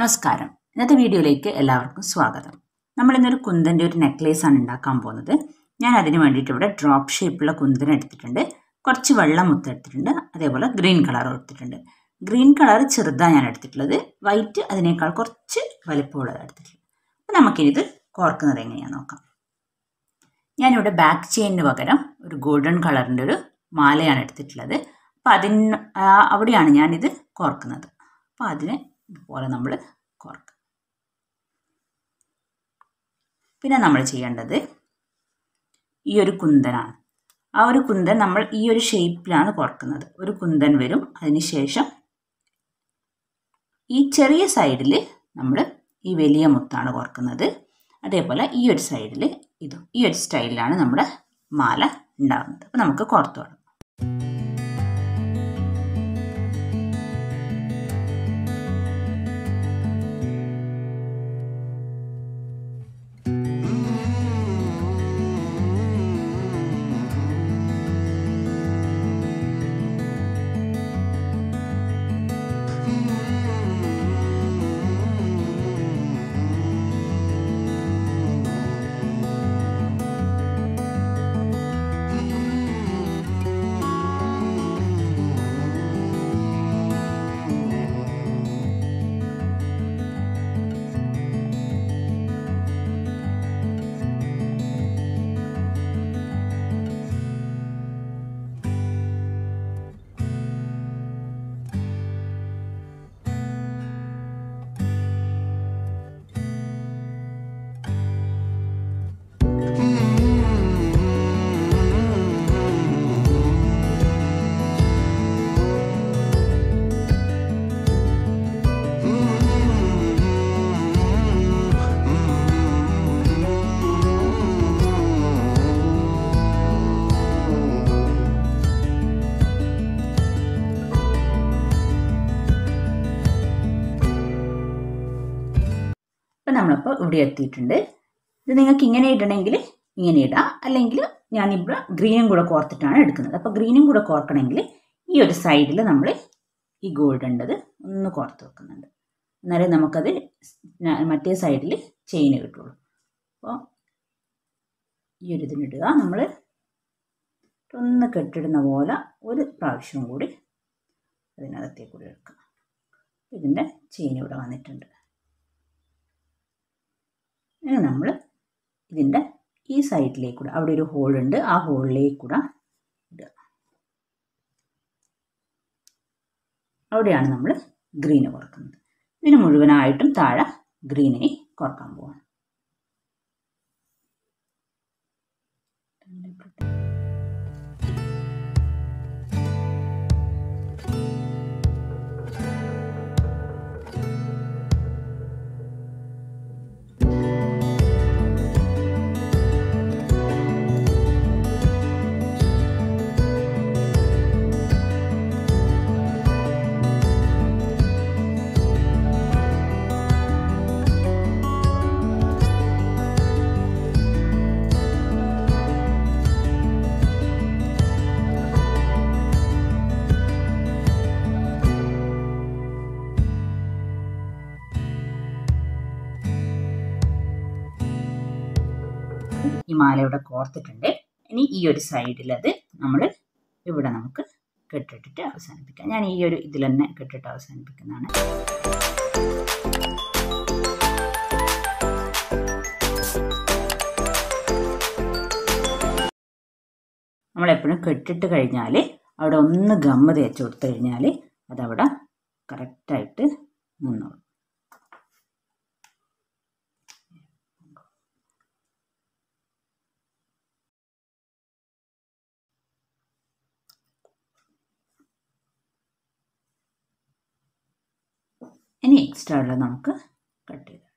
നമസ്കാരം ഇന്നത്തെ വീഡിയോയിലേക്ക് എല്ലാവർക്കും സ്വാഗതം നമ്മൾ ഇന്നൊരു കുന്തൻ്റെ ഒരു നെക്ലേസ് ആണ് ഉണ്ടാക്കാൻ പോകുന്നത് ഞാൻ അതിന് വേണ്ടിയിട്ട് ഇവിടെ ഡ്രോപ്പ് ഷേപ്പുള്ള കുന്തൻ എടുത്തിട്ടുണ്ട് കുറച്ച് വെള്ളം മുത്ത് എടുത്തിട്ടുണ്ട് അതേപോലെ ഗ്രീൻ കളർ എടുത്തിട്ടുണ്ട് ഗ്രീൻ കളർ ചെറുതാണ് ഞാൻ എടുത്തിട്ടുള്ളത് വൈറ്റ് അതിനേക്കാൾ കുറച്ച് വലിപ്പമുള്ളത് എടുത്തിട്ടുള്ളത് അപ്പോൾ നമുക്കിനിത് കോർക്കുന്നത് എങ്ങനെയാണെന്ന് നോക്കാം ഞാനിവിടെ ബാക്ക് ചെയിനിന് പകരം ഒരു ഗോൾഡൻ കളറിൻ്റെ ഒരു മാലയാണ് എടുത്തിട്ടുള്ളത് അപ്പോൾ അതിന് ആ- അവിടെയാണ് ഞാനിത് കോർക്കുന്നത് അപ്പോൾ അതിന് ഇതുപോലെ നമ്മൾ കോർക്കുക പിന്നെ നമ്മൾ ചെയ്യേണ്ടത് ഈ ഒരു കുന്തനാണ് ആ ഒരു കുന്തൻ നമ്മൾ ഈ ഒരു ഷേപ്പിലാണ് കോർക്കുന്നത് ഒരു കുന്തൻ വരും അതിന് ശേഷം ഈ ചെറിയ സൈഡിൽ നമ്മൾ ഈ വലിയ മുത്താണ് കോർക്കുന്നത് അതേപോലെ ഈ ഒരു സൈഡിൽ ഇതും ഈ ഒരു സ്റ്റൈലിലാണ് നമ്മുടെ മാല ഉണ്ടാകുന്നത് അപ്പോൾ നമുക്ക് കോർത്ത് തുടങ്ങാം ഇപ്പം നമ്മളിപ്പോൾ ഇവിടെ എത്തിയിട്ടുണ്ട് ഇത് നിങ്ങൾക്ക് ഇങ്ങനെ ഇടണമെങ്കിൽ ഇങ്ങനെ ഇടാം അല്ലെങ്കിൽ ഞാനിവിടെ ഗ്രീനും കൂടെ കോർത്തിട്ടാണ് എടുക്കുന്നത് അപ്പോൾ ഗ്രീനും കൂടെ കോർക്കണമെങ്കിൽ ഈ ഒരു സൈഡിൽ നമ്മൾ ഈ ഗോൾഡ് ഉണ്ടത് ഒന്ന് കോർത്ത് വെക്കുന്നുണ്ട് എന്നാലേ നമുക്കത് ന- മറ്റേ സൈഡിൽ ചെയിൻ കിട്ടുള്ളൂ അപ്പോൾ ഈ ഒരു ഇതിനിടുക നമ്മൾ ഒന്ന് കെട്ടിടുന്ന പോലെ ഒരു പ്രാവശ്യം കൂടി അതിനകത്തേക്ക് കൂടി എടുക്കുക ഇതിൻ്റെ ചെയിൻ ഇവിടെ വന്നിട്ടുണ്ട് ഇനി നമ്മൾ ഇതിൻ്റെ ഈ സൈഡിലേക്ക് കൂടെ അവിടെ ഒരു ഹോളുണ്ട് ആ ഹോളിലേക്ക് കൂടെ ഇടുക അവിടെയാണ് നമ്മൾ ഗ്രീന് കുറക്കുന്നത് ഇതിന് മുഴുവനായിട്ടും താഴെ ഗ്രീനിനെ കുറക്കാൻ പോവാണ് ഈ മാല ഇവിടെ കോർത്തിട്ടുണ്ട് ഇനി ഈ ഒരു സൈഡിൽ അത് നമ്മൾ ഇവിടെ നമുക്ക് കെട്ടിട്ടിട്ട് അവസാനിപ്പിക്കാം ഞാൻ ഈ ഒരു ഇതിൽ തന്നെ കെട്ടിട്ട് അവസാനിപ്പിക്കുന്നതാണ് നമ്മളെപ്പോഴും കെട്ടിട്ട് കഴിഞ്ഞാൽ അവിടെ ഒന്ന് ഗമ്മ തേച്ച് കൊടുത്തു കഴിഞ്ഞാൽ അതവിടെ കറക്റ്റായിട്ട് നിന്നോളും ഇനി എക്സ്ട്രാ ഉള്ളത് നമുക്ക് കട്ട് ചെയ്ത്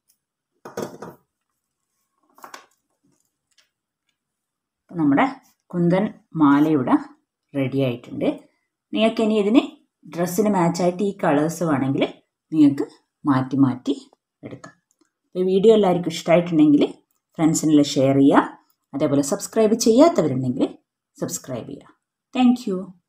അപ്പോൾ നമ്മുടെ കുന്തൻ മാല ഇവിടെ റെഡി ആയിട്ടുണ്ട് നിങ്ങൾക്ക് ഇനി ഇതിന് ഡ്രസ്സിന് മാച്ചായിട്ട് ഈ കളേഴ്സ് വേണമെങ്കിൽ നിങ്ങൾക്ക് മാറ്റി മാറ്റി എടുക്കാം അപ്പോൾ ഈ വീഡിയോ എല്ലാവർക്കും ഇഷ്ടമായിട്ടുണ്ടെങ്കിൽ ഫ്രണ്ട്സിനെല്ലാം ഷെയർ ചെയ്യുക അതേപോലെ സബ്സ്ക്രൈബ് ചെയ്യാത്തവരുണ്ടെങ്കിൽ സബ്സ്ക്രൈബ് ചെയ്യുക താങ്ക്